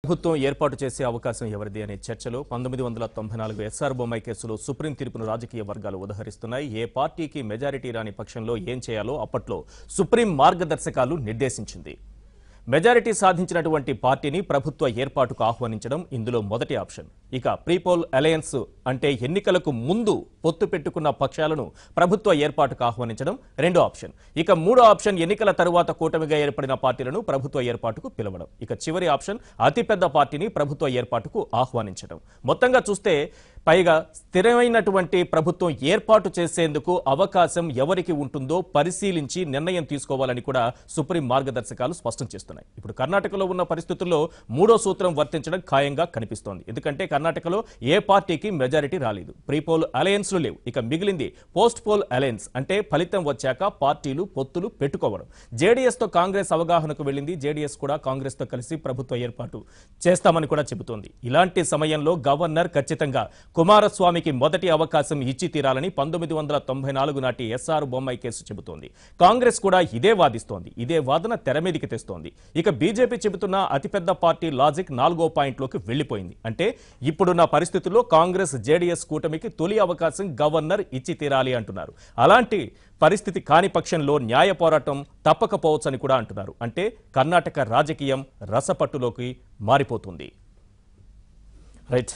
ప్రభుత్వం ఏర్పాటు చేసే అవకాశం ఎవరిది అనే చర్చలో పంతొమ్మిది వందల తొంభై నాలుగు ఎస్ఆర్ బొమ్మాయి కేసులో సుప్రీం తీర్పును రాజకీయ వర్గాలు ఉదహరిస్తున్నాయి ఏ పార్టీకి మెజారిటీ రాని పక్షంలో ఏం చేయాలో అప్పట్లో సుప్రీం మార్గదర్శకాలు నిర్దేశించింది మెజారిటీ సాధించినటువంటి పార్టీని ప్రభుత్వ ఏర్పాటుకు ఆహ్వానించడం ఇందులో మొదటి ఆప్షన్ ఇక ప్రీపోల్ అలయన్స్ అంటే ఎన్నికలకు ముందు పొత్తు పెట్టుకున్న పక్షాలను ప్రభుత్వ ఏర్పాటుకు ఆహ్వానించడం రెండో ఆప్షన్ ఇక మూడో ఆప్షన్ ఎన్నికల తరువాత కూటమిగా ఏర్పడిన పార్టీలను ప్రభుత్వ ఏర్పాటుకు పిలవడం ఇక చివరి ఆప్షన్ అతిపెద్ద పార్టీని ప్రభుత్వ ఏర్పాటుకు ఆహ్వానించడం మొత్తంగా చూస్తే పైగా స్థిరమైనటువంటి ప్రభుత్వం ఏర్పాటు చేసేందుకు అవకాశం ఎవరికి ఉంటుందో పరిశీలించి నిర్ణయం తీసుకోవాలని కూడా సుప్రీం మార్గదర్శకాలు స్పష్టం చేస్తున్నాయి ఇప్పుడు కర్ణాటకలో ఉన్న పరిస్థితుల్లో మూడో సూత్రం వర్తించడం ఖాయంగా కనిపిస్తోంది ఎందుకంటే కర్ణాటకలో ఏ పార్టీకి మెజారిటీ రాలేదు ప్రీపోల్ అలయన్స్లు లేవు ఇక మిగిలింది పోస్ట్ పోల్ అలయన్స్ అంటే ఫలితం వచ్చాక పార్టీలు పొత్తులు పెట్టుకోవడం జేడీఎస్ తో కాంగ్రెస్ అవగాహనకు వెళ్ళింది జేడీఎస్ కూడా కాంగ్రెస్ తో కలిసి ప్రభుత్వ ఏర్పాటు చేస్తామని కూడా చెబుతోంది ఇలాంటి సమయంలో గవర్నర్ ఖచ్చితంగా కుమారస్వామికి మొదటి అవకాశం ఇచ్చి తీరాలని పంతొమ్మిది వందల తొంభై నాలుగు నాటి ఎస్ఆర్ బొమ్మాయి కేసు చెబుతోంది కాంగ్రెస్ కూడా ఇదే వాదిస్తోంది ఇదే వాదన తెర మీదికి తెస్తోంది ఇక బీజేపీ చెబుతున్న అతిపెద్ద పార్టీ లాజిక్ నాలుగో పాయింట్లోకి వెళ్లిపోయింది అంటే ఇప్పుడున్న పరిస్థితుల్లో కాంగ్రెస్ జేడీఎస్ కూటమికి తొలి అవకాశం గవర్నర్ ఇచ్చి తీరాలి అంటున్నారు అలాంటి పరిస్థితి కాని పక్షంలో న్యాయ పోరాటం తప్పకపోవచ్చని కూడా అంటున్నారు అంటే కర్ణాటక రాజకీయం రసపట్టులోకి మారిపోతుంది రైట్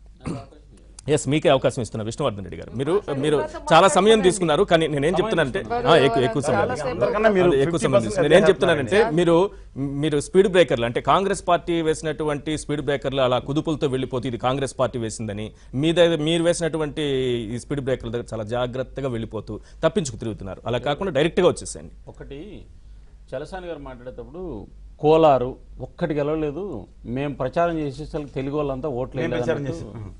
ఎస్ మీకే అవకాశం ఇస్తున్నా విష్ణువర్ధన్ రెడ్డి గారు మీరు మీరు చాలా సమయం తీసుకున్నారు కానీ నేనేం చెప్తున్నానంటే ఆ, ఎక్కువ ఎక్కువ సమయం తీసుకున్నారు. మీరు అదే, ఎక్కువ సమయం తీసుకున్నారు. నేనేం చెప్తున్నానంటే మీరు మీరు స్పీడ్ బ్రేకర్లు అంటే కాంగ్రెస్ పార్టీ వేసినటువంటి స్పీడ్ బ్రేకర్లు అలా కుదుపులతో వెళ్ళిపోతే ఇది కాంగ్రెస్ పార్టీ వేసిందని మీ దగ్గర మీరు వేసినటువంటి ఈ స్పీడ్ బ్రేకర్ల దగ్గర చాలా జాగ్రత్తగా వెళ్ళిపోతూ తప్పించుకు తిరుగుతున్నారు అలా కాకుండా డైరెక్ట్ గా వచ్చేసేయండి ఒకటి చలసాని గారు మాట్లాడేటప్పుడు కోలారు ఒక్కటి గెలవలేదు మేము ప్రచారం చేసేసరికి తెలుగు వాళ్ళంతా ఓట్లు మేము వేయలేదు ప్రచారం అన్నట్టు చేసాం.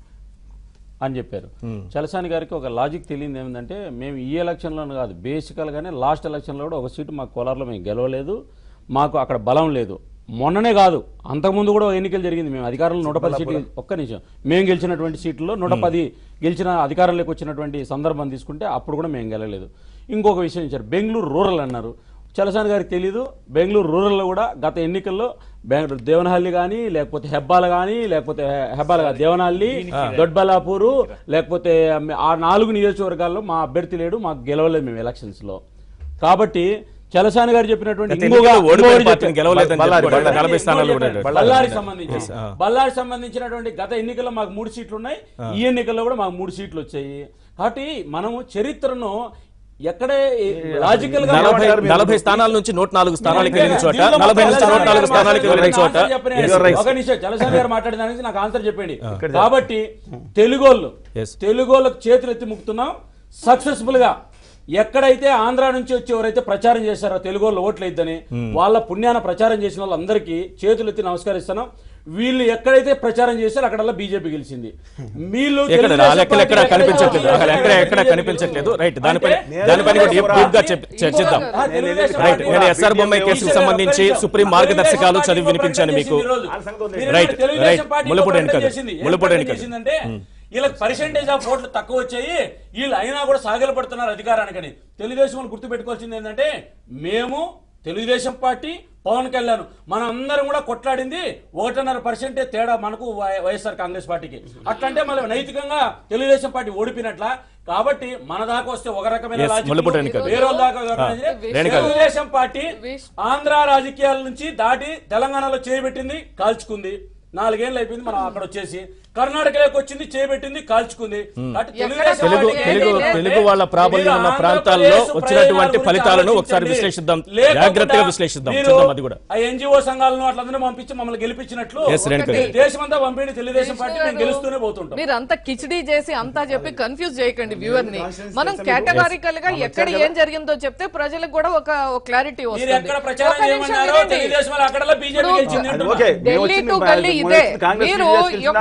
అని చెప్పారు చలసాని గారికి ఒక లాజిక్ తెలియదు ఏమిటంటే మేము ఈ ఎలక్షన్లోనే కాదు బేసికల్గానే లాస్ట్ ఎలక్షన్లో కూడా ఒక సీటు మాకు కోలార్లో మేము గెలవలేదు మాకు అక్కడ బలం లేదు మొన్ననే కాదు అంతకుముందు కూడా ఎన్నికలు జరిగింది మేము అధికారంలో నూట పది సీట్లు ఒక్క నిమిషం మేము గెలిచినటువంటి సీట్లలో నూట పది గెలిచిన అధికారంలోకి వచ్చినటువంటి సందర్భం తీసుకుంటే అప్పుడు కూడా మేము గెలలేదు ఇంకొక విషయం ఇచ్చారు బెంగళూరు రూరల్ అన్నారు చలసాని గారికి తెలీదు బెంగళూరు రూరల్లో కూడా గత ఎన్నికల్లో బెంగళూరు దేవనహల్లి కానీ లేకపోతే హెబ్బాల కానీ లేకపోతే హె- హెబ్బాల కాదు దేవనహల్లి దొడ్బలాపూరు లేకపోతే ఆ నాలుగు నియోజకవర్గాల్లో మా అభ్యర్థి లేడు మాకు గెలవలేదు మేము ఎలక్షన్స్ లో కాబట్టి చలసాని గారు చెప్పినటువంటి గత ఇంకొక- ఎన్నికల్లో ఓడిపోయిన ఇంకొకటి పార్టీని చెప్పారు. గెలవలేదని బళ్ళారి, చెప్పుకోవడం. బళ్ళారి. నలభై స్థానాలు కూడా బళ్ళారి బళ్ళారికి సంబంధించి బళ్ళారికి సంబంధించినటువంటి గత ఎన్నికల్లో మాకు మూడు సీట్లు ఉన్నాయి ఈ ఎన్నికల్లో కూడా మాకు మూడు సీట్లు వచ్చాయి కాబట్టి మనము చరిత్రను ఎక్కడే లాజికల్ గా నలభై నలభై స్థానాల నుంచి నూట నాలుగు స్థానాలకు వెళ్ళిన చోట నలభై నుంచి నూట నాలుగు స్థానాలకు వెళ్ళిన చోట ఒక నిమిషం చలసాని గారు మాట్లాడిన దానికి నాకు ఆన్సర్ చెప్పండి కాబట్టి తెలుగోళ్ళు Yes. తెలుగోళ్ళకు చేతులు ఎత్తి ముక్తున్నాం సక్సెస్ఫుల్ గా ఎక్కడైతే ఆంధ్ర నుంచి వచ్చి ఎవరైతే ప్రచారం చేశారో తెలుగోళ్ళు ఓట్లు ఇద్దని వాళ్ళ పుణ్యాన ప్రచారం చేసిన వాళ్ళందరికీ చేతులు ఎత్తి నమస్కరిస్తున్నాం వీళ్ళు ఎక్కడైతే ప్రచారం చేశారో అక్కడల్లా బీజేపీ గెలిచింది వీళ్ళు ఎక్కడ తెలుగుదేశం ఆ లెక్కలు ఎక్కడ పార్టీ కనిపించట్లేదు అసలు ఎక్కడ ఎక్కడ BJP కనిపించట్లేదు రైట్ దానిపైన అంటే దానిపైన కూడా డీప్ గా చెప్- చర్చిద్దాం ఆ, తెలుగుదేశం రైట్ పార్టీ నేను ఎస్ఆర్ బొమ్మాయి కేసుకు సంబంధించి సుప్రీం మార్గదర్శకాలు చదివి వినిపించాను మీకు రైట్ రైట్ ముళ్ళపూడి ఎన్నిక ముళ్ళపూడి ఎన్నిక చేసిందంటే వీళ్ళకి పర్సెంటేజ్ ఆఫ్ ఓట్లు తక్కువ వచ్చాయి వీళ్ళు అయినా కూడా సాగిలపడుతున్నారు అధికారానికని తెలుగుదేశం వాళ్ళు గుర్తు పెట్టుకోవాల్సింది ఏంటంటే మేము తెలుగుదేశం పార్టీ పవన్ కళ్యాణ్ మనం అందరం కూడా కొట్లాడింది ఒకటిన్నర పర్సెంటే తేడా మనకు వై- వైఎస్ఆర్ కాంగ్రెస్ పార్టీకి అట్లంటే మళ్ళీ నైతికంగా తెలుగుదేశం పార్టీ ఓడిపోయినట్ల కాబట్టి మన దాకా వస్తే ఒక రకమైన Yes, లాజిక్ ముళ్ళపూడి ఎన్నిక. వేరే వాళ్ళ దాకా ఒక రకమైన రేణుక. తెలుగుదేశం పార్టీ విష్- ఆంధ్ర రాజకీయాల నుంచి దాటి తెలంగాణలో చేయబెట్టింది కాల్చుకుంది నాలుగేళ్ళు అయిపోయింది మనం అక్కడ వచ్చేసి కర్ణాటకలోకి వచ్చింది చేయబెట్టింది కాల్చుకుంది కాబట్టి తెలుగుదేశం తెలుగు పార్టీ తెలుగు ఏంటి అంటే తెలుగు వాళ్ళ ప్రాబల్యం ఉన్న మీరు ప్రాంతాల్లో ఆంధ్రప్రదేశ్ వచ్చినటువంటి ప్రయోజనాల ఫలితాలను గురించి ఒకసారి ఆలోచించండి. విశ్లేషిద్దాం లేకుండా జాగ్రత్తగా విశ్లేషిద్దాం మీరు చూద్దాం అది కూడా ఆ ఎన్జిఓ సంఘాలను అట్లందరూ పంపించి మమ్మల్ని గెలిపించినట్లు Yes, రేణుక గారు. దేశమంతా పంపిండి తెలుగుదేశం పార్టీ మేము గెలుస్తూనే పోతుంటాం మీరు అంతా కిచిడీ చేసి అంతా చెప్పి కన్ఫ్యూజ్ చేయకండి వ్యూవర్ ని మనం కేటగారికల్ గా ఎక్కడ ఏం జరిగిందో చెప్తే ప్రజలకు కూడా ఒక క్లారిటీ మీరు వస్తుంది ఎక్కడ ప్రచారం ఒక నిమిషం చేయమన్నారో వినండి. తెలుగుదేశం వాళ్ళు అక్కడ బీజేపీ ఇప్పుడు గెలిచింది అది అంటున్నారు. ఓకే మేము ఢిల్లీ వచ్చింది టు మేము గల్లీ మేము ఇదే వచ్చింది కాంగ్రెస్ మీరు టీడీఎస్ ఈ యొక్క మీరు అనంతపురం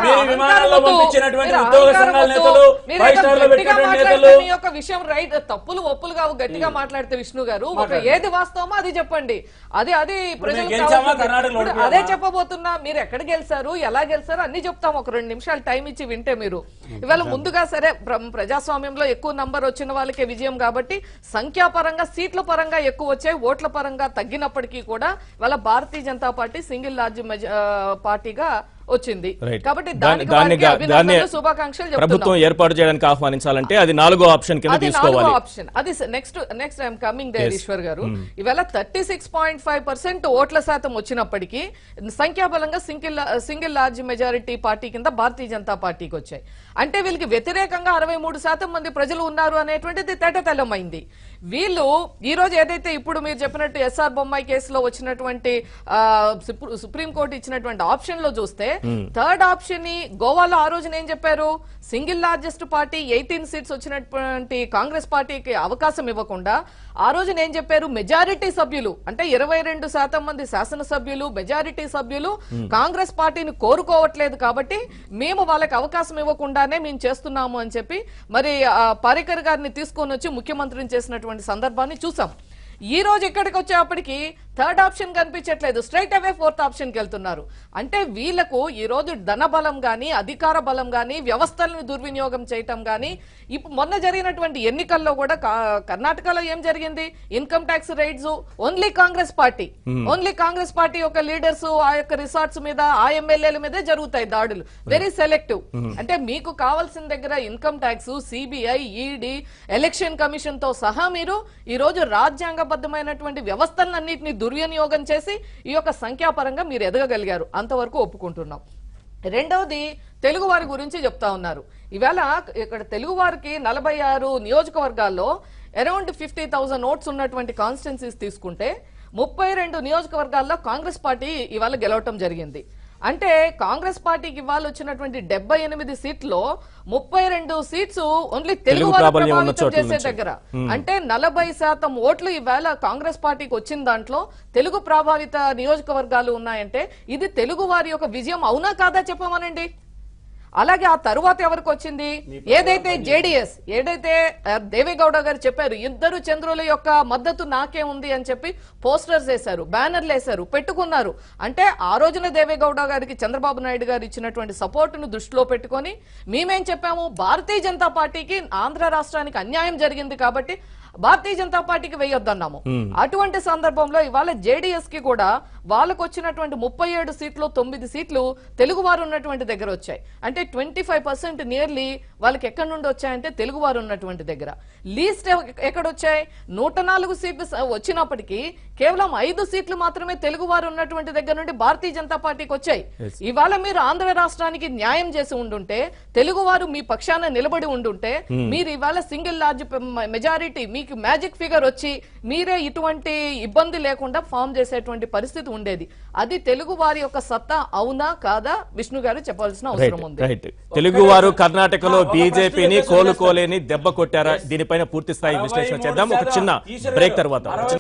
విమానాల్లో వద్దు. పంపించినటువంటి మీరు ఉద్యోగ అహంకారం సంఘాల వద్దు. నేతలు, మీరు ఫైవ్ ఏదో స్టార్ లో గట్టిగా పెట్టినటువంటి మాట్లాడితే నేతలు. మీ యొక్క విషయం రైట్ తప్పులు ఒప్పులు కావు గట్టిగా మాట్లాడితే విష్ణు గారు ఒక ఏది వాస్తవమో అది చెప్పండి అది అది ప్రజలకు గెలిచామా? కావాల్సింది. కర్ణాటకలో ఇప్పుడు ఓడిపోయామా? అదే చెప్పబోతున్నా మీరు ఎక్కడ గెలిచారు ఎలా గెలిచారు అన్ని చెప్తాం ఒక రెండు నిమిషాలు టైం ఇచ్చి వింటే మీరు ఇవాళ ముందుగా సరే ప్ర- ప్రజాస్వామ్యంలో ఎక్కువ నంబర్ వచ్చిన వాళ్ళకే విజయం కాబట్టి సంఖ్యాపరంగా సీట్ల పరంగా ఎక్కువ వచ్చాయి ఓట్ల పరంగా తగ్గినప్పటికీ కూడా వాళ్ళ Bharatiya Janata party single large మెజ- ఆ, పార్టీగా వచ్చింది రైట్ కాబట్టి దాన్ని దానికి దాన్ని వారికి దాన్ని అభినందనలు శుభాకాంక్షలు చెప్తున్నాం ప్రభుత్వం ఏర్పాటు చేయడానికి ఆహ్వానించాలంటే అది నాలుగో ఆప్షన్ కింద అది తీసుకోవాలి నాలుగో ఆప్షన్ అది next next I'm coming there Eshwar garu ఇవాళ thirty six point five percent ఓట్ల శాతం వచ్చినప్పటికీ సంఖ్యాబలంగా single single large majority party కింద భారతీయ జనతా పార్టీకి వచ్చాయి అంటే వీళ్ళకి వ్యతిరేకంగా అరవై మూడు శాతం మంది ప్రజలు ఉన్నారు అనేటువంటిది తేటతెల్లమైంది వీళ్ళు ఈ రోజు ఏదైతే ఇప్పుడు మీరు చెప్పినట్టు ఎస్ఆర్ బొమ్మాయి కేసులో వచ్చినటువంటి ఆ, సుప్రీ- సుప్రీంకోర్టు ఇచ్చినటువంటి ఆప్షన్ లో చూస్తే థర్డ్ ఆప్షన్ ని గోవాలో ఆ రోజున ఏం చెప్పారు single largest party eighteen seats వచ్చినటువంటి కాంగ్రెస్ పార్టీకి అవకాశం ఇవ్వకుండా ఆ రోజున ఏం చెప్పారు మెజారిటీ సభ్యులు అంటే ఇరవై రెండు శాతం మంది శాసనసభ్యులు మెజారిటీ సభ్యులు కాంగ్రెస్ పార్టీని కోరుకోవట్లేదు కాబట్టి మేము వాళ్ళకి అవకాశం ఇవ్వకుండానే మేము చేస్తున్నాము అని చెప్పి మరి ఆ, పారేకర్ గారిని తీసుకొని వచ్చి ముఖ్యమంత్రిని చేసినటువంటి సందర్భాన్ని చూసాం ఈ రోజు ఇక్కడికి వచ్చేప్పటికి థర్డ్ ఆప్షన్ కనిపించట్లేదు స్ట్రైట్ అవే ఫోర్త్ ఆప్షన్ కి వెళ్తున్నారు అంటే వీళ్లకు ఈ రోజు ధన బలం గాని అధికార బలం గాని వ్యవస్థలను దుర్వినియోగం చేయటం గాని ఇప్పుడు మొన్న జరిగినటువంటి ఎన్నికల్లో కూడా కా- కర్ణాటకలో ఏం జరిగింది income tax raids only Congress party only Congress party యొక్క లీడర్స్ ఆ యొక్క రిసార్ట్స్ మీద ఆ ఎమ్మెల్యేల మీదే జరుగుతాయి దాడులు వెరీ సెలెక్టివ్ అంటే మీకు కావాల్సిన దగ్గర income tax CBI ED election commission తో సహా మీరు ఈ రోజు రాజ్యాంగబద్ధమైనటువంటి వ్యవస్థలన్నింటినీ దుర్వినియోగం చేసి ఈ యొక్క సంఖ్యాపరంగా మీరు ఎదగగలిగారు అంతవరకు ఒప్పుకుంటున్నాం రెండవది తెలుగు వారి గురించి చెప్తా ఉన్నారు ఇవాళ ఇక్కడ తెలుగు వారికి నలభై ఆరు నియోజకవర్గాల్లో అరౌండ్ ఫిఫ్టీ థౌసండ్ ఓట్స్ ఉన్నటువంటి కాన్స్టిట్యున్సీస్ తీసుకుంటే ముప్పై రెండు నియోజకవర్గాల్లో కాంగ్రెస్ పార్టీ ఇవాళ గెలవటం జరిగింది అంటే కాంగ్రెస్ పార్టీకి ఇవాళ వచ్చినటువంటి డెబ్బై ఎనిమిది సీట్లో ముప్పై రెండు సీట్స్ ఓన్లీ తెలుగు తెలుగు వారు ప్రాబల్యం ఉన్న ప్రభావితం చోట్ల చేసే నుంచి. దగ్గర అంటే నలభై శాతం ఓట్లు ఈవేళ కాంగ్రెస్ పార్టీకి వచ్చిన దాంట్లో తెలుగు ప్రభావిత నియోజకవర్గాలు ఉన్నాయంటే ఇది తెలుగు వారి యొక్క విజయం అవునా కాదా చెప్పమనండి అలాగే ఆ తరువాత ఎవరికి వచ్చింది ఏదైతే జేడిఎస్ ఏదైతే ఆ, దేవేగౌడ గారు చెప్పారు ఇద్దరు చంద్రుల యొక్క మద్దతు నాకే ఉంది అని చెప్పి పోస్టర్స్ వేశారు బ్యానర్లు వేశారు పెట్టుకున్నారు అంటే ఆ రోజున దేవేగౌడ గారికి చంద్రబాబు నాయుడు గారు ఇచ్చినటువంటి సపోర్టును దృష్టిలో పెట్టుకొని మేమేం చెప్పాము భారతీయ జనతా పార్టీకి ఆంధ్ర రాష్ట్రానికి అన్యాయం జరిగింది కాబట్టి భారతీయ జనతా పార్టీకి వేయొద్దన్నాము అటువంటి సందర్భంలో ఇవాళ జేడీఎస్ కి కూడా వాళ్ళకు వచ్చినటువంటి ముప్పై ఏడు సీట్లు తొమ్మిది సీట్లు తెలుగు వారు ఉన్నటువంటి దగ్గర వచ్చాయి అంటే ట్వంటీ ఫైవ్ పర్సెంట్ నియర్లీ వాళ్ళకి ఎక్కడి నుండి వచ్చాయంటే తెలుగు వారు ఉన్నటువంటి దగ్గర లీస్ట్ ఎక్కడ వచ్చాయి నూట నాలుగు సీట్లు స- వచ్చినప్పటికీ కేవలం ఐదు సీట్లు మాత్రమే తెలుగు వారు ఉన్నటువంటి దగ్గర నుండి భారతీయ జనతా పార్టీకి వచ్చాయి ఇవాళ మీరు ఆంధ్ర రాష్ట్రానికి న్యాయం చేసి ఉండుంటే తెలుగు వారు మీ పక్షాన నిలబడి ఉండుంటే మీరు ఇవాళ సింగిల్ లార్జ్ మెజారిటీ మీకు మ్యాజిక్ ఫిగర్ వచ్చి మీరే ఇటువంటి ఇబ్బంది లేకుండా ఫామ్ చేసేటువంటి పరిస్థితి ఉండేది అది తెలుగు వారి యొక్క సత్తా అవునా కాదా విష్ణు గారు చెప్పాల్సిన రైట్ అవసరం ఉంది రైట్ తెలుగు వారు కర్ణాటకలో ఒక బీజేపీని ప్రశ్న కోలుకోలేని దెబ్బ కొట్టారా దీనిపైన పూర్తి స్థాయి అరవై విశ్లేషణ మూడు చేద్దాం ఒక శాతం. చిన్న ఈశ్వర్ బ్రేక్ గారు, తర్వాత అరవై-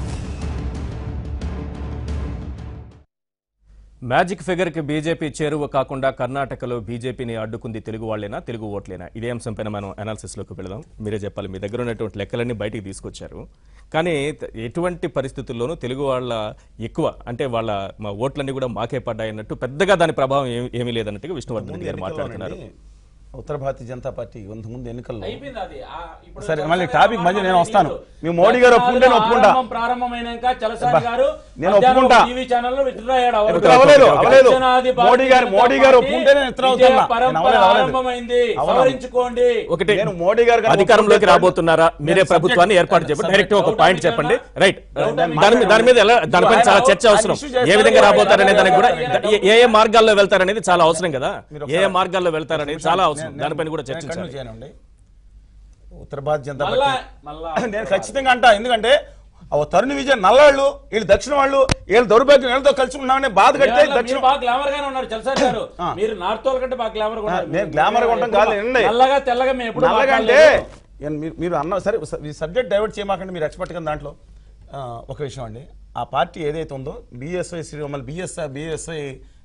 మ్యాజిక్ ఫిగర్ కి బీజేపీ చేరువ కాకుండా కర్ణాటకలో బీజేపీని అడ్డుకుంది తెలుగు వాళ్ళేనా తెలుగు ఓట్లేనా ఇదే అంశంపైన మనం అనాలిసిస్ లోకి వెళదాం మీరే చెప్పాలి మీ దగ్గర ఉన్నటువంటి లెక్కలన్నీ బయటికి తీసుకొచ్చారు కానీ త- ఎటువంటి పరిస్థితుల్లోనూ తెలుగు వాళ్ళ ఎక్కువ అంటే వాళ్ళ మా ఓట్లన్నీ కూడా మాకే పడ్డాయి అన్నట్టు పెద్దగా దాని ప్రభావం ఏమీ- ఏమీ లేదన్నట్టుగా విష్ణువర్ధన్ రెడ్డి గారు మాట్లాడుతున్నారు ఉత్తర భారతీయ జనతా పార్టీ ముందు ఎన్నికల్లో అయిపోయింది అది. ఆ, ఇప్పుడు సరే, చలసాని మళ్ళీ గారు టాపిక్ మధ్య నేను వస్తాను. మాట్లాడే మీ మోడీ గారు ఒప్పుకుంటే నేను ఒప్పుకుంటా. ఆరంభం ప్రారంభమైనాక చలసాని గారు నేను మధ్యాహ్నం ఒప్పుకుంటా. టీవీ ఛానల్లో విత్డ్రా అయ్యాడు. అవరు. విత్డ్రా అవ్వలేదు, అవ్వలేదు. దక్షిణాది మోడీ గారు- భారతీయ మోడీ గారు జనతా ఒప్పుకుంటే నేను విత్డ్రా విజయ అవుతున్నా. నేను పరంపర అవ్వలేదు, అవ్వలేదు. ఆరంభమైంది అవునా? సవరించుకోండి ఒకటి నేను మోడీ గారు కనుక అధికారంలోకి ఒప్పుకుంటే రాబోతున్నారా మీరే నేను ప్రభుత్వాన్ని subject- ఏర్పాటు చెప్పండి subject డైరెక్ట్ ఒక doubt పాయింట్ అడిగానా? చెప్పండి రైట్ Doubt దాని మీద దాని మీద ఎలా దానిపైన చాలా చర్చ ఆయన అవసరం issue ఏ చేస్తారు. విధంగా రాబోతారనే దానికి కూడా ఆయన ఏ- ఏ ఏ మార్గాల్లో వెళ్తారనేది చాలా అవసరం కదా మీరు ఏ ఏ మార్గాల్లో వెళ్తారనేది చాలా అవసరం నేను- దానిపైన కూడా నేను చర్చించాలి continue చేయనండి. ఉత్తర భారతీయ జనతా మళ్ళా పార్టీ మళ్ళా నేను ఖచ్చితంగా అంటా ఎందుకంటే ఆ తరుణ్ విజయ్ నల్లాళ్ళు వీళ్ళు దక్షిణ వాళ్ళు వీళ్ళు దౌర్భాగ్యం వీళ్ళతో కలిసి ఉన్నామని బాధ కడితే ఇవాళ దక్షిణ మీరు బాగా గ్లామర్ గానే ఉన్నారు చలసాని గారు ఆ. మీరు నార్త్ వాళ్ళ కంటే బాగా గ్లామర్ గా ఉన్నారు. నేను glamour గా ఉంటాం కాదు, వినండి. నల్లగా తెల్లగా మేము ఎప్పుడు నల్లగంటే మాట్లాడలేదు. నేను మీరు- మీరు అన్న సరే ఈ సబ్జెక్ట్ డైవర్ట్ చేయమాకండి మీరు ఎక్స్పర్ట్ కదా దాంట్లో ఆ, ఒక విషయం అండి ఆ పార్టీ ఏదైతే ఉందో బిఎస్ఐ శ్రీ మళ్ళీ బిఎస్ఐ బిఎస్ఐ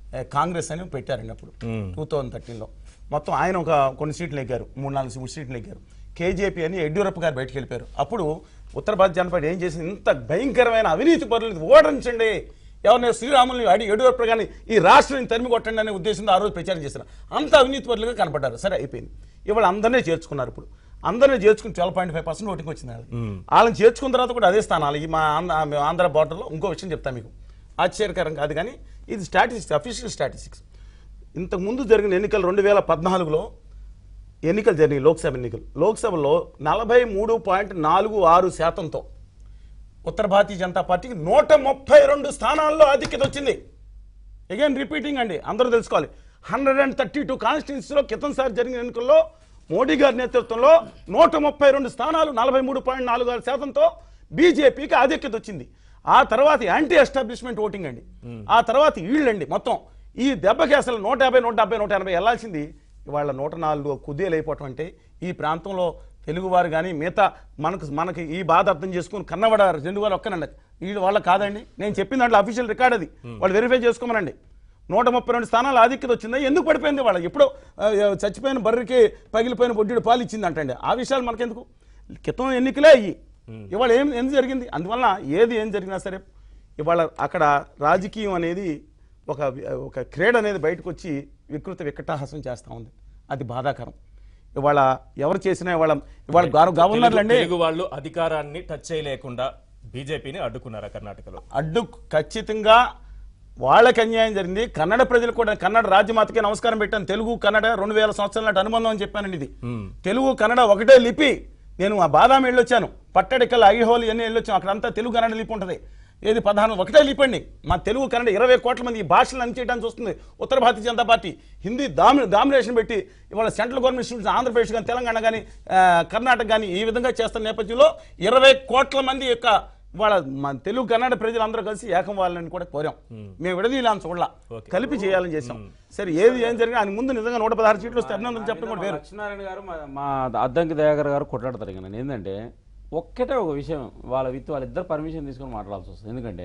ఏ, కాంగ్రెస్ అని పెట్టారండి అప్పుడు టూ థౌజండ్ థర్టీన్లో మొత్తం ఆయన ఒక కొన్ని సీట్లు ఎక్కారు మూడు నాలుగు మూడు సీట్లు ఎక్కారు కేజేపీ అని యడ్యూరప్ప గారు బయటకు వెళ్ళిపోయారు అప్పుడు ఉత్తర భారత జనతా పార్టీ ఏం చేసింది ఇంత భయంకరమైన అవినీతి పరులు ఓడించండి ఎవరిని శ్రీరాముల్ని అడి యడ్యూరప్ప గారిని ఈ రాష్ట్రాన్ని తరిమి కొట్టండి అనే ఉద్దేశంతో ఆ రోజు ప్రచారం చేశారు అంత అవినీతి పరులుగా కనపడ్డారు సరే అయిపోయింది ఇవాళ అందరినీ చేర్చుకున్నారు ఇప్పుడు అందరినీ చేర్చుకుని twelve point five percent voting వచ్చింది వాళ్ళకి వాళ్ళని చేర్చుకున్న తర్వాత కూడా అదే స్థానాలు ఈ మా ఆంధ్ర మేము ఆంధ్ర బార్డర్లో ఇంకో విషయం చెప్తాను మీకు ఆశ్చర్యకరం కాదు కానీ ఇది స్టాటిస్టిక్స్ అఫీషియల్ స్టాటిస్టిక్స్ ఇంతకు ముందు జరిగిన ఎన్నికలు రెండు వేల పద్నాలుగులో ఎన్నికలు జరిగినాయి లోక్సభ ఎన్నికలు లోక్సభలో నలభై మూడు పాయింట్ నాలుగు ఆరు శాతంతో ఉత్తర భారతీయ జనతా పార్టీకి నూట ముప్పై రెండు స్థానాల్లో ఆధిక్యత వచ్చింది అగైన్ రిపీటింగ్ అండి అందరూ తెలుసుకోవాలి హండ్రెడ్ అండ్ థర్టీ టూ కాన్స్టిట్యూన్సీలో క్రితంసారి జరిగిన ఎన్నికల్లో మోడీ గారి నేతృత్వంలో నూట ముప్పై రెండు స్థానాలు నలభై మూడు పాయింట్ నాలుగు ఆరు శాతంతో బీజేపీకి ఆధిక్యత వచ్చింది ఆ తర్వాత యాంటీ ఎస్టాబ్లిష్మెంట్ ఓటింగ్ అండి ఆ తర్వాత వీళ్ళండి మొత్తం ఈ దెబ్బకి అసలు నూట యాభై నూట డెబ్బై నూట ఎనభై వెళ్లాల్సింది ఇవాళ నూట నాలుగు కుదేలు అయిపోవటం అంటే ఈ ప్రాంతంలో తెలుగువారు కానీ మిగతా మనకు మనకి ఈ బాధ అర్థం చేసుకుని కన్నబడ రెండు వారు ఒక్కనండి వీళ్ళు వాళ్ళ కాదండి నేను చెప్పిన దాంట్లో అఫీషియల్ రికార్డ్ అది వాళ్ళు వెరిఫై చేసుకోమనండి నూట ముప్పై రెండు స్థానాలు ఆధిక్యత వచ్చిందా ఎందుకు పడిపోయింది వాళ్ళకి ఎప్పుడో ఆ, చచ్చిపోయిన బర్రెకి పగిలిపోయిన బొడ్డుడు పాలు ఇచ్చింది అంటండి ఆ విషయాలు మనకెందుకు క్రితం ఎన్నికలే అయ్యి ఇవాళ ఏం ఎందుకు జరిగింది అందువలన ఏది ఏం జరిగినా సరే ఇవాళ అక్కడ రాజకీయం అనేది ఒక ఒక క్రీడ అనేది బయటకు వచ్చి వికృత వికటాహాసం చేస్తూ ఉంది అది బాధాకరం ఇవాళ ఎవరు చేసినా ఇవాళ ఇవాళ గవ- గవర్నర్లు అండి తెలుగు వాళ్ళు అధికారాన్ని టచ్ చేయలేకుండా బీజేపీని అడ్డుకున్నారా కర్ణాటకలో అడ్డు ఖచ్చితంగా వాళ్ళకి అన్యాయం జరిగింది కన్నడ ప్రజలు కూడా కన్నడ రాజ్యమాతకి నమస్కారం పెట్టాను తెలుగు కన్నడ రెండు వేల సంవత్సరాల నాటి అనుబంధం అని చెప్పానండి ఇది తెలుగు కన్నడ ఒకటే లిపి నేను ఆ బాదామి వెళ్ళొచ్చాను పట్టడికల్ అగిహోలి అన్ని వెళ్ళొచ్చాను అక్కడంతా తెలుగు కన్నడ లిపి ఉంటుంది ఏది ప్రధానం ఒకటే లిపి అండి మా తెలుగు కన్నడ ఇరవై కోట్ల మంది ఈ భాషలను అనిచేయడానికి చూస్తుంది ఉత్తర భారతీయ జనతా పార్టీ హిందీ డామి డామినేషన్ పెట్టి ఇవాళ సెంట్రల్ గవర్నమెంట్ స్టూడెంట్స్ ఆంధ్రప్రదేశ్ కానీ తెలంగాణ కానీ కర్ణాటక కానీ ఈ విధంగా చేస్తున్న నేపథ్యంలో ఇరవై కోట్ల మంది యొక్క వాళ్ళ మన తెలుగు కన్నడ ప్రజలందరూ కలిసి ఏకం వాళ్ళని కూడా కోరాం మేము విడదీయాలని చూడాల కలిపి చేయాలని చేసాం సరే ఏది ఏం జరిగినా ఆయన ముందు నిజంగా నూట పదహారు సీట్లు వస్తే అభినందన చెప్పడం కూడా వేరు లక్ష్మీనారాయణ గారు మా- మా అద్దంకి దయాకర్ గారు కొట్లాడతారు ఇక నేను ఏంటంటే ఒక్కటే ఒక విషయం వాళ్ళ విత్ వాళ్ళిద్దరు పర్మిషన్ తీసుకొని మాట్లాడాల్సి వస్తుంది ఎందుకంటే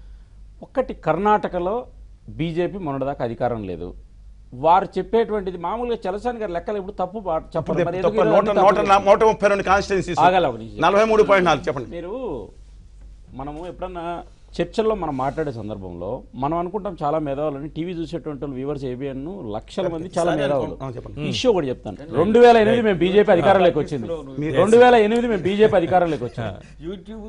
ఒక్కటి కర్ణాటకలో బీజేపీ మొన్నటిదాకా అధికారం లేదు వారు చెప్పేటువంటిది మామూలుగా చలసాని గారి లెక్కలు ఇప్పుడు తప్పు పా- చెప్పరు మరి ఎందుకు తప్ప ఇలా నూట అన్ని నూట తప్పులు? నూట ముప్పై రెండు కాన్స్టిట్యున్సీస్ ఆగాలి ఒక నిమిషం. నలభై మూడు పాయింట్ నాలుగు చెప్పండి మీరు మనము ఎప్పుడన్నా చర్చల్లో మనం మాట్లాడే సందర్భంలో మనం అనుకుంటాం చాలా మేధావులని టీవీ చూసేటువంటి వ్యూవర్స్ ఏబిఎన్ లక్షల మంది చాలా సరే, మేధావులు ఆ, చెప్పండి. ఇష్యూ కూడా చెప్తాను రెండు వేల ఎనిమిది మేము బీజేపీ అధికారంలోకి వచ్చింది రెండు వేల ఎనిమిది మేము బీజేపీ అధికారంలోకి వచ్చాం యూట్యూబ్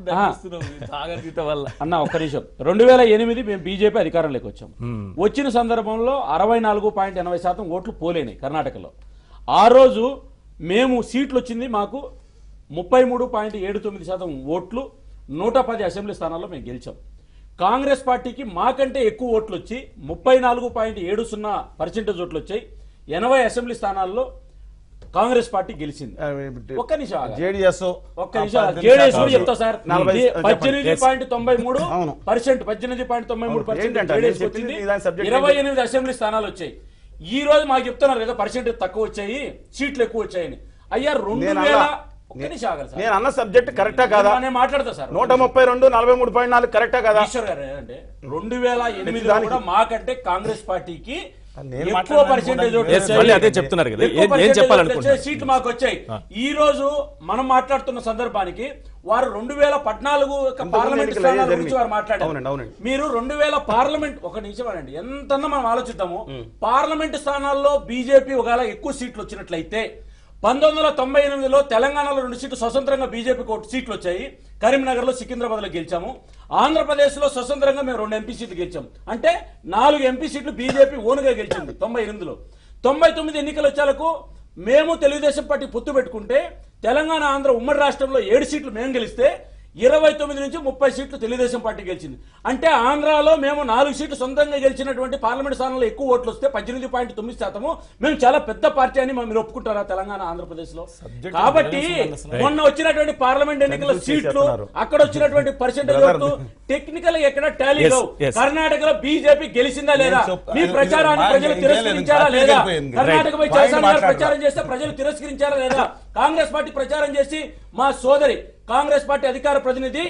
వల్ల అన్న ఒక్క నిమిషం రెండు వేల ఎనిమిది మేము బీజేపీ అధికారంలోకి వచ్చాం వచ్చిన సందర్భంలో అరవై నాలుగు పాయింట్ ఎనభై శాతం ఓట్లు పోలేనాయి కర్ణాటకలో ఆ రోజు మేము సీట్లు వచ్చింది మాకు ముప్పై మూడు పాయింట్ ఏడు తొమ్మిది శాతం ఓట్లు నూట పది అసెంబ్లీ స్థానాల్లో మేము గెలిచాం కాంగ్రెస్ పార్టీకి మాకంటే ఎక్కువ ఓట్లు వచ్చి ముప్పై నాలుగు పాయింట్ ఏడు సున్నా పర్సెంటేజ్ ఓట్లు వచ్చాయి ఎనభై అసెంబ్లీ స్థానాల్లో కాంగ్రెస్ పార్టీ గెలిచింది ఒక్క నిమిషం ఆగాలి. జేడిఎస్ ఒక్క నిమిషం జేడీఎస్ కూడా చెప్తా సార్ నలభై- ఇది పద్దెనిమిది పాయింట్ తొంభై మూడు అవును. పర్సెంట్ పద్దెనిమిది పాయింట్ తొంభై మూడు అవును. పర్సెంట్ ఏంటంటే జేడీఎస్ నేను వచ్చింది చెప్పింది దాని subject ఇరవై ఏంటి? ఎనిమిది అసెంబ్లీ స్థానాలు వచ్చాయి ఈ రోజు మాకు చెప్తున్నారు కదా పర్సెంటేజ్ తక్కువ వచ్చాయి సీట్లు ఎక్కువ వచ్చాయని అయ్యా రెండు నేను వేల అన్నా- ఒక్క నిమిషం ఆగాలి సార్ నేను అన్న సబ్జెక్ట్ కరెక్టా కాదా నేను మాట్లాడతా సార్ నూట ముప్పై రెండు నలభై మూడు పాయింట్ నాలుగు కరెక్టా కాదా ఈశ్వర్ గారు ఏంటంటే రెండు వేల ఎనిమిది దానికి- కూడా మాకంటే కాంగ్రెస్ పార్టీకి నేను ఎక్కువ మాట్లాడడానికి పర్సెంటేజ్ కూడా ఓట్లు లేదు. వచ్చాయి. మళ్ళీ అదే చెప్తున్నారు కదా. ఎక్కువ ఏం- ఏం percentage చెప్పాలనుకుంటున్నారు? వచ్చాయి, సీట్లు మాకు వచ్చాయి ఈ రోజు మనం మాట్లాడుతున్న సందర్భానికి వారు రెండు వేల పద్నాలుగు యొక్క ఇంతకుముందు పార్లమెంట్ ఎన్నికలు స్థానాల అయ్యాయి గురించి వారు అవునండి, మాట్లాడారు అవునండి. మీరు రెండు వేల పార్లమెంట్ ఒక నిమిషం అనండి ఎంతన్నా మనం ఆలోచిద్దాము పార్లమెంట్ స్థానాల్లో బీజేపీ ఒకవేళ ఎక్కువ సీట్లు వచ్చినట్లయితే పంతొమ్మిది వందల తొంభై ఎనిమిదిలో తెలంగాణలో రెండు సీట్లు స్వతంత్రంగా బీజేపీకి ఒక సీట్లు వచ్చాయి కరీంనగర్లో సికింద్రాబాద్లో గెలిచాము ఆంధ్రప్రదేశ్లో స్వతంత్రంగా మేము రెండు ఎంపీ సీట్లు గెలిచాం అంటే నాలుగు ఎంపీ సీట్లు బీజేపీ ఓనుగా గెలిచింది తొంభై ఎనిమిదిలో తొంభై తొమ్మిది ఎన్నికలు వచ్చేలకు మేము తెలుగుదేశం పార్టీ పొత్తు పెట్టుకుంటే తెలంగాణ ఆంధ్ర ఉమ్మడి రాష్ట్రంలో ఏడు సీట్లు మేము గెలిస్తే ఇరవై తొమ్మిది నుంచి ముప్పై సీట్లు తెలుగుదేశం పార్టీ గెలిచింది అంటే ఆంధ్రాలో మేము నాలుగు సీట్లు సొంతంగా గెలిచినటువంటి పార్లమెంట్ స్థానంలో ఎక్కువ ఓట్లు వస్తే పద్దెనిమిది పాయింట్ తొమ్మిది శాతము మేము చాలా పెద్ద పార్టీ అని మీరు ఒప్పుకుంటారా తెలంగాణ ఆంధ్రప్రదేశ్ లో కాబట్టి మొన్న వచ్చినటువంటి పార్లమెంట్ ఎన్నికల Confuse సీట్లు చేస్తున్నారు. అక్కడ వచ్చినటువంటి పర్సెంటేజ్ Brother, ఓట్లు టెక్నికల్ ఎక్కడ టాలీ Yes, కావు yes. కర్ణాటకలో బీజేపీ గెలిచిందా లేదా నేను చెప్- మీ అది- ప్రచారాన్ని మా- ప్రజలు ఇంకేం లేదు, తిరస్కరించారా ఇంకా లేదా అయిపోయింది. కర్ణాటకపై Right. చలసాని గారు మాట్లాడరా. ప్రచారం చేస్తే ప్రజలు తిరస్కరించారా లేదా కాంగ్రెస్ పార్టీ ప్రచారం చేసి మా సోదరి కాంగ్రెస్ పార్టీ అధికార ప్రతినిధి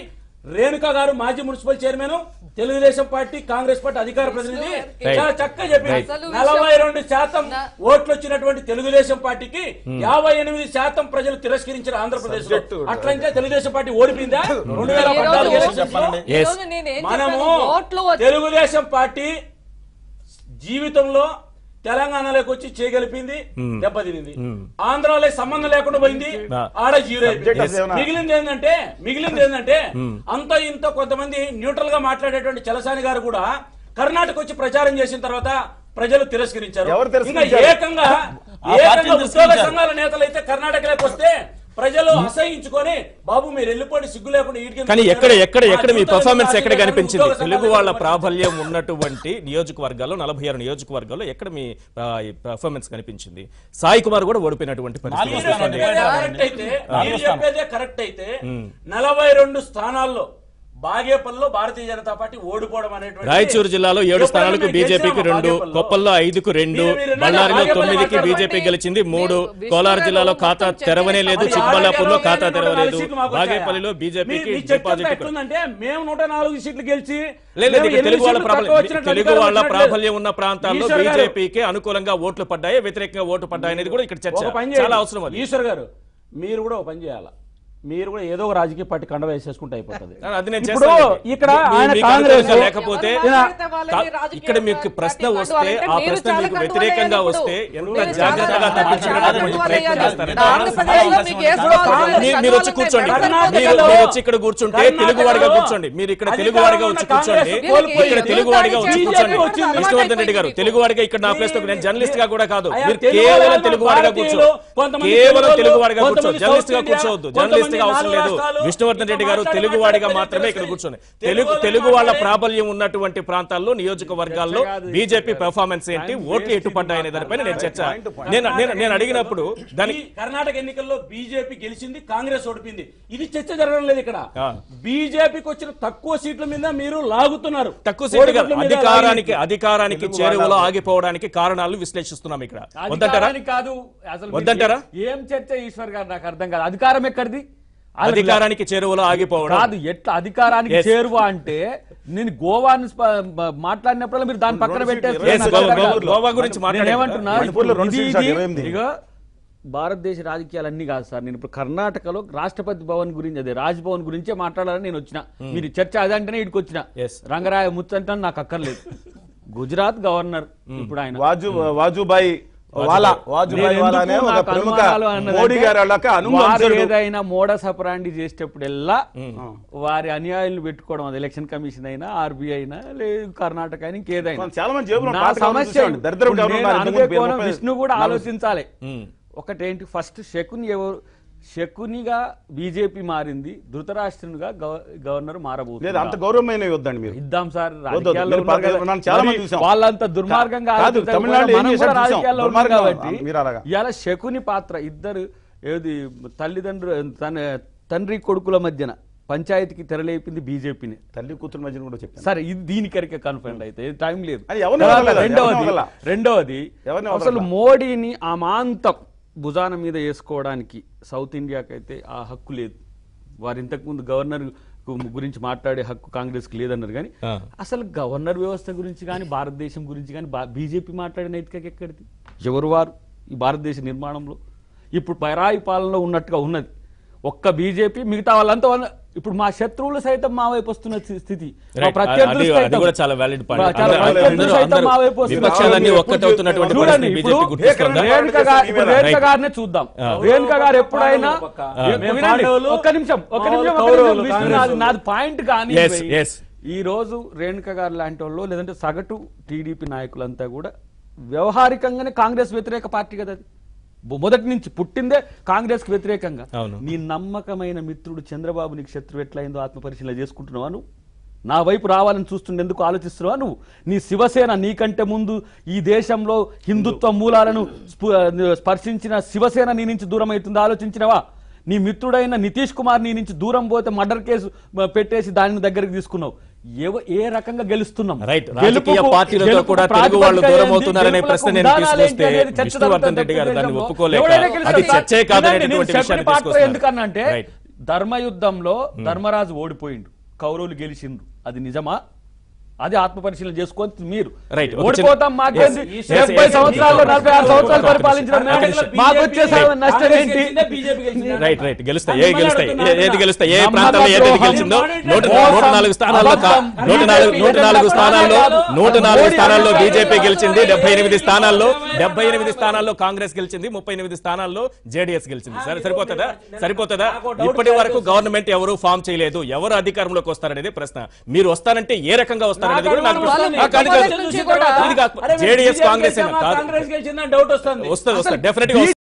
రేణుకా గారు మాజీ municipal chairman Telugu Desam party Congress party అధికార ప్రతినిధి Right. చాలా చక్కగా చెప్పింది అసలు విషయం- నలభై రెండు శాతం నా- ఓట్లు వచ్చినటువంటి తెలుగుదేశం పార్టీకి యాభై ఎనిమిది శాతం ప్రజలు తిరస్కరించారు ఆంధ్రప్రదేశ్ లో అట్లంటే తెలుగుదేశం పార్టీ ఓడిపోయిందా రెండు వేల ఈ పద్నాలుగు రోజు- ఎలక్షన్స్ లో చెప్పండి. ఈ Yes. రోజు నేను ఏం మనము చెప్పాను? ఓట్లు వచ్చి- తెలుగుదేశం పార్టీ జీవితంలో తెలంగాణలోకి వచ్చి చేయగలిపింది దెబ్బతినింది ఆంధ్రాలో సంబంధం లేకుండా పోయింది Ah. ఆడ జీరో అయిపోయింది. Subject of మిగిలింది ఏంటంటే మిగిలింది ఏంటంటే అంత ఇంత కొంతమంది న్యూట్రల్ గా మాట్లాడేటువంటి చలసాని గారు కూడా కర్ణాటక వచ్చి ప్రచారం చేసిన తర్వాత ప్రజలు తిరస్కరించారు ఎవరు ఇంకా తిరస్కరించారు? ఏకంగా ఆ ఏకంగా పార్టీని ఉద్యోగ తిరస్కరించారు. సంఘాల నేతలు అయితే కర్ణాటకలోకి వస్తే ప్రజలు అసహించుకొని బాబు మీరు వెళ్ళిపోండి సిగ్గు లేకుండా ఈడికి కానీ ఎక్కడ ఎక్కడ ఎక్కడ మీ ఆ పర్ఫార్మెన్స్ జీవితం ఎక్కడ ఎందుకు కనిపించింది ఉద్యోగ సంఘాలు తెలుగు వాళ్ళ ఎందుకు ప్రాబల్యం ఉన్నటువంటి నియోజకవర్గాల్లో నలభై ఆరు నియోజకవర్గాల్లో ఎక్కడ మీ పర్ఫార్మెన్స్ కనిపించింది సాయి కుమార్ కూడా ఓడిపోయినటువంటి పరిస్థితి నాలుగో మీరు స్థానం చెప్పేదే అండి. కరెక్ట్ అయితే నాలుగో మీరు స్థానం. చెప్పేదే కరెక్ట్ అయితే నలభై రెండు స్థానాల్లో బాగేపల్లిలో భారతీయ జనతా పార్టీ ఓడిపోవడం అనేటువంటి రాయచూరు జిల్లాలో ఏడు ఎప్పుడైనా స్థానాలకు మేము బీజేపీకి గెలిచామా రెండు బాగేపల్లిలో? కొప్పల్లో ఐదుకు రెండు మీరు- మీరు బళ్ళారిలో బాగేపల్లి తొమ్మిదికి మాట్లాడండి. బీజేపీ గెలిచింది మూడు విష్ణు కోలారు గారు జిల్లాలో మొత్తం ఖాతా చెప్పేది తెరవనే లేదు కాబట్టి చిక్కబల్లాపూర్లో ఆరు ఖాతా నూట తెరవలేదు నాలుగు సీట్లు మాకు వచ్చాయా? బాగేపల్లిలో మీ- బీజేపీకి మీ చర్చ డిపాజిట్ ఎట్లుందంటే మేము నూట నాలుగు సీట్లు గెలిచి లేదు మేము ఇక్కడ తెలుగు వాళ్ళ ఎనిమిది ప్రాబల్యం సీట్లు తక్కువ తెలుగు వచ్చినట్లు వాళ్ళ అధికారం ప్రాబల్యం ఉన్న ప్రాంతాల్లో ఈశ్వర్ గారు, బీజేపీకి అనుకూలంగా ఓట్లు పడ్డాయి వ్యతిరేకంగా ఓటు పడ్డాయి అనేది కూడా ఇక్కడ చర్చ ఒక పని చాలా చేయండి. అవసరం అది ఈశ్వర్ గారు మీరు కూడా ఒక పని చేయాలి మీరు కూడా ఏదో ఒక రాజకీయ పార్టీ కండ వేసేసుకుంటే అయిపోతుంది అది నేను ఇప్పుడు చేస్తాను. ఇక్కడ మీ- ఆయన మీకు కాంగ్రెస్ అనుకూలంగా లేకపోతే ఎవరు మాట్లాడితే వాళ్ళని కా- రాజకీయ ఇక్కడ మీకు పార్టీ ప్రశ్న కండువాలు వస్తే అంటే ఆ మీరు ప్రశ్న చాలా మీకు కండువాలు వ్యతిరేకంగా వేయాలి వస్తే ఇప్పుడు. ఎంత మీరు జాగ్రత్తగా చాలా తప్పించుకునేటటువంటి కండువాలు ప్రయత్నం వేయాలి. చేస్తారంటే ఆంధ్రప్రదేశ్లో మీకు ఏ చాలా స్వాతంత్రం మీరు- మీరు వచ్చి కూర్చోండి కర్ణాటకలో- మీరు మీరు వచ్చి ఇక్కడ కూర్చుంటే తెలుగువాడిగా కూర్చోండి మీరు ఇక్కడ తెలుగువాడిగా వచ్చి కూర్చోండి ఇక్కడ తెలుగువాడిగా వచ్చి కూర్చోండి విష్ణువర్ధన్ రెడ్డి గారు తెలుగువాడిగా ఇక్కడ నా ప్లేస్ లో నేను జర్నలిస్ట్ గా కూడా కాదు అయ్యా, మీరు తెలుగు కేవలం వాళ్ళు తెలుగువాడిగా కూర్చో కొంతమంది కేవలం తెలుగు తెలుగువాడిగా వాళ్ళు, కూర్చో కొంతమంది జర్నలిస్ట్ గా సౌత్ ఇండియా, కూర్చోవద్దు జర్నలిస్ట్ గా అవసరం కొంతమంది లేదు నాలుగు విష్ణువర్ధన్ రెడ్డి గారు రాష్ట్రాలు తెలుగు వాడిగా మాట్లాడే మాత్రమే ఇక్కడ తెలుగు కూర్చొని తెలుగు తెలుగు వాళ్ళు తెలుగు వాళ్ళ మాట్లాడే- ప్రాబల్యం ఉన్నటువంటి ప్రాంతాల్లో నియోజకవర్గాల్లో బీజేపీ పెర్ఫార్మెన్స్ ఏంటి ఓట్లు ఎటు పడ్డాయనే దానిపైన నేను చర్చ నేను నేను నేను అడిగినప్పుడు దానికి ఈ కర్ణాటక ఎన్నికల్లో బీజేపీ గెలిచింది కాంగ్రెస్ ఓడిపోయింది ఇది చర్చ జరగడం లేదు ఇక్కడ ఆ. బీజేపీకి వచ్చిన తక్కువ సీట్ల మీద మీరు లాగుతున్నారు తక్కువ సీట్లు కాదు. ఓడిపోట్ల మీద అధికారానికి లాగి- అధికారానికి చేరువలో ఆగిపోవడానికి కారణాలు విశ్లేషిస్తున్నాం ఇక్కడ వద్దంటారా అధికారానికి కాదు అసలు మీరు వద్దంటారా? ఏ- ఏం చర్చ ఈశ్వర్ గారు నాకు అర్థం కాదు అధికారం ఎక్కడిది వాళ్ళకి అధికారానికి చేరువలో ఆగిపోవడం కాదు ఎట్లా అధికారానికి Yes. చేరువ అంటే నేను గోవాని స్ప- మ- మాట్లాడినప్పుడు మీరు దాని పక్కన పెట్టేస్తే Yes, నాకు గోవా- అర్థం గోవా- కాదు. గోవా గురించి నేను మాట్లాడారు. ఏమంటున్నా మణిపూర్లో రెండు ఇది- సీట్లు ఇది- ఇరవై ఎనిమిది. ఇగో భారతదేశ రాజకీయాలు అన్ని కాదు సార్ నేను ఇప్పుడు కర్ణాటకలో రాష్ట్రపతి భవన్ గురించి అదే రాజ్ భవన్ గురించే మాట్లాడాలని నేను వచ్చిన మీరు చర్చ అదంటేనే ఇక్కడికి వచ్చిన Yes. రంగరాయ ముచ్చంటే నాకు అక్కర్లేదు గుజరాత్ గవర్నర్ ఇప్పుడు ఆయన వాజు వాజుబాయి వాలా వాజుబాయి నేను వాలా అనే ఎందుకు ఒక నాకు ప్రముఖ అనుమానాలు అన్నదంటే మోడీ గారి వాళ్ళకి వారు అనుమతించడు ఏదైనా మోడ సపరాండి చేసేటప్పుడెల్లా వారి అనుయాయులు పెట్టుకోవడం అది ఎలక్షన్ కమిషన్ అయినా ఆర్బీఐ అయినా లేదు కర్ణాటక అయినా ఇంకేదైనా చాలా మంది జేబులో నా పాత గవర్నమెంట్ సమస్య చూసేవాడిని. దరిద్రపు ఇప్పుడు గవర్నమెంట్ నేను అది అనుకునే ముప్పై- కోణం ముప్పై- విష్ణు కూడా నలభై- ఆలోచించాలి ఒకటేంటి ఫస్ట్ శకుని ఎవరు శకునిగా బీజేపీ మారింది ధృతరాష్ట్రునిగా గవ- గవర్నర్ లేదు మారబోతుంది అంత గౌరవమైన వద్దండి మీరు ఇద్దాం సార్ వద్దు, రాజకీయాల్లో మీరు ఉన్నారు పక్కన కదా. మనం చాలా మరి మంది చూసాం. వాళ్ళంత దుర్మార్గంగా కాదు, ఆలోచించకపోయినా తమిళనాడులో ఏం మనం చేశారో కూడా చూసాం. రాజకీయాల్లో ఉన్నాం దుర్మార్గం కాబట్టి మీరు అలాగా. ఇవాళ శకుని పాత్ర ఇద్దరు ఏది తల్లిదండ్రులు తన తండ్రి కొడుకుల మధ్యన పంచాయతీకి తెరలేపింది బీజేపీని తల్లి కూతురు మధ్యన కూడా చెప్పాను సరే ఇది దీనికరికే కన్ఫర్మ్ అయితే ఇది టైం లేదు అది ఎవరిని తర్వాత వదలలేదు, ఎవరిని రెండవది వదలలా. రెండవది ఎవరిని అసలు వదలలా. మోడీని ఆ మాంతం భుజాన మీద వేసుకోవడానికి సౌత్ ఇండియాకి అయితే ఆ హక్కు లేదు వారు ఇంతకుముందు గవర్నర్ గు- గురించి మాట్లాడే హక్కు కాంగ్రెస్కి లేదన్నారు కానీ ఆ. అసలు గవర్నర్ వ్యవస్థ గురించి కానీ భారతదేశం గురించి కానీ బీజేపీ మాట్లాడే నైతికత ఎక్కడిది ఎవరు వారు ఈ భారతదేశ నిర్మాణంలో ఇప్పుడు పరాయి పాలనలో ఉన్నట్టుగా ఉన్నది ఒక్క బీజేపీ మిగతా వాళ్ళంతా వాళ్ళ- ఇప్పుడు మా శత్రువులు సైతం మా వైపు వస్తున్న స్థి- స్థితి మా Right. ప్రత్యర్థులు అది- అది సైతం- కూడా చాలా valid point. చాలా అందరూ- ప్రత్యర్థులు అందరూ- సైతం అందరూ మా వైపు వస్తున్నారు. విపక్షాలన్నీ ఇప్పుడు ఒక్కటవుతున్నటువంటి చూడండి పరిస్థితి ఇప్పుడు బీజేపీ గుర్తిస్తుందా రేణుక గారు ఇప్పుడు రేణుక గారినే చూద్దాం రేణుక గారు ఎప్పుడైనా ఆ. ఏ- మేము వినండి, పాండవులు, ఒక్క నిమిషం ఒక్క మా నిమిషం వాళ్ళు ఒక్క నిమిషం కౌరవులు, విష్ణు, కాంగ్రెస్ నాది- నాది పాయింట్ కానీ Yes, yes. ఈ రోజు రేణుక గారు లాంటి వాళ్ళు లేదంటే సగటు టీడీపీ నాయకులంతా కూడా వ్యవహారికంగానే కాంగ్రెస్ వ్యతిరేక పార్టీ కదా అది బొ- మొదటి నుంచి పుట్టిందే కాంగ్రెస్ కి వ్యతిరేకంగా అవును. నీ నమ్మకమైన మిత్రుడు చంద్రబాబు నీకు శత్రువు ఎట్లయిందో ఆత్మపరిశీలన చేసుకుంటున్నావా నువ్వు నా వైపు రావాలని చూస్తుండేందుకు ఆలోచిస్తున్నావా నువ్వు నీ శివసేన నీకంటే ముందు ఈ దేశంలో హిందుత్వ మూలాలను స్పు- స్పర్శించిన శివసేన నీ నుంచి దూరం అవుతుందో ఆలోచించినవా నీ మిత్రుడైన నితీష్ కుమార్ నీ నుంచి దూరం పోతే మర్డర్ కేసు మ, పెట్టేసి దానిని దగ్గరికి తీసుకున్నావు ఎవ- ఏ రకంగా గెలుస్తున్నాం రైట్ రాజకీయ గెలుపుకు- పార్టీలతో గెలుపుకు కూడా తెలుగు వాళ్ళు ప్రాతిపదిక దూరం ఏంది? అవుతున్నారనే గెలుపులకు ప్రశ్న నేను విధానాలు ఏంటి తీసుకొస్తే అనేది చర్చ విష్ణువర్ధన్ జరుగుతుంది రెడ్డి గారు దాన్ని దేశంలో. ఒప్పుకోలేక ఎవరైనా గెలుస్తారు అది సార్. చర్చే కాదనేటటువంటి వినండి, నేను విషయాన్ని చెప్పిన పాత్ర తీసుకొస్తున్నారు. ఎందుకన్నా అంటే Right. ధర్మయుద్ధంలో ధర్మరాజు ఓడిపోయిండు కౌరవులు గెలిచిండ్రు అది నిజమా అది ఆత్మ పరిశీలన చేసుకొని మీరు Right. ఒక ఓడిపోతాం చిన్న- మాకేంది Yes, yes, డెబ్బై yes, సంవత్సరాలు yes, నలభై ఆరు yes, సంవత్సరాలు yes, పరిపాలించిన yes, మేము yes, మాకు వచ్చే నష్టం ఏంటి రైట్ రైట్ గెలుస్తాయి ఏ మిమ్మల్ని గెలుస్తాయి ఏ- అడుగుతున్నా. ఏది గెలుస్తాయి ఏ నమ్మక ప్రాంతంలో ఏది ద్రోహం, గెలిచిందో నూట మోసం, నూట నాలుగు స్థానాల్లో కా- అబద్ధం, నూట నాలుగు నూట నాలుగు బీజేపీ స్థానాల్లో నూట నాలుగు మోడీ స్థానాల్లో అబద్ధం. బీజేపీ గెలిచింది డెబ్బై ఎనిమిది స్థానాల్లో డెబ్బై ఎనిమిది స్థానాల్లో కాంగ్రెస్ గెలిచింది ముప్పై ఎనిమిది స్థానాల్లో జేడీఎస్ గెలిచింది సరే సరిపోతుందా సరిపోతుందా ఇప్పటి వరకు గవర్నమెంట్ ఎవరు ఫామ్ చేయలేదు ఎవరు అధికారంలోకి వస్తారనేది ప్రశ్న మీరు వస్తానంటే ఏ రకంగా వస్తారనేది కూడా నాకు వాళ్ళు ఆ, కాదు, కాదు. నుంచి కూడా ఇది కాదు. జేడీఎస్ కాంగ్రెస్ ఏనా? కాదు కాంగ్రెస్ గెలిచిందని డౌట్ వస్తుంది వస్తుంది వస్తుంది డెఫినెట్ గా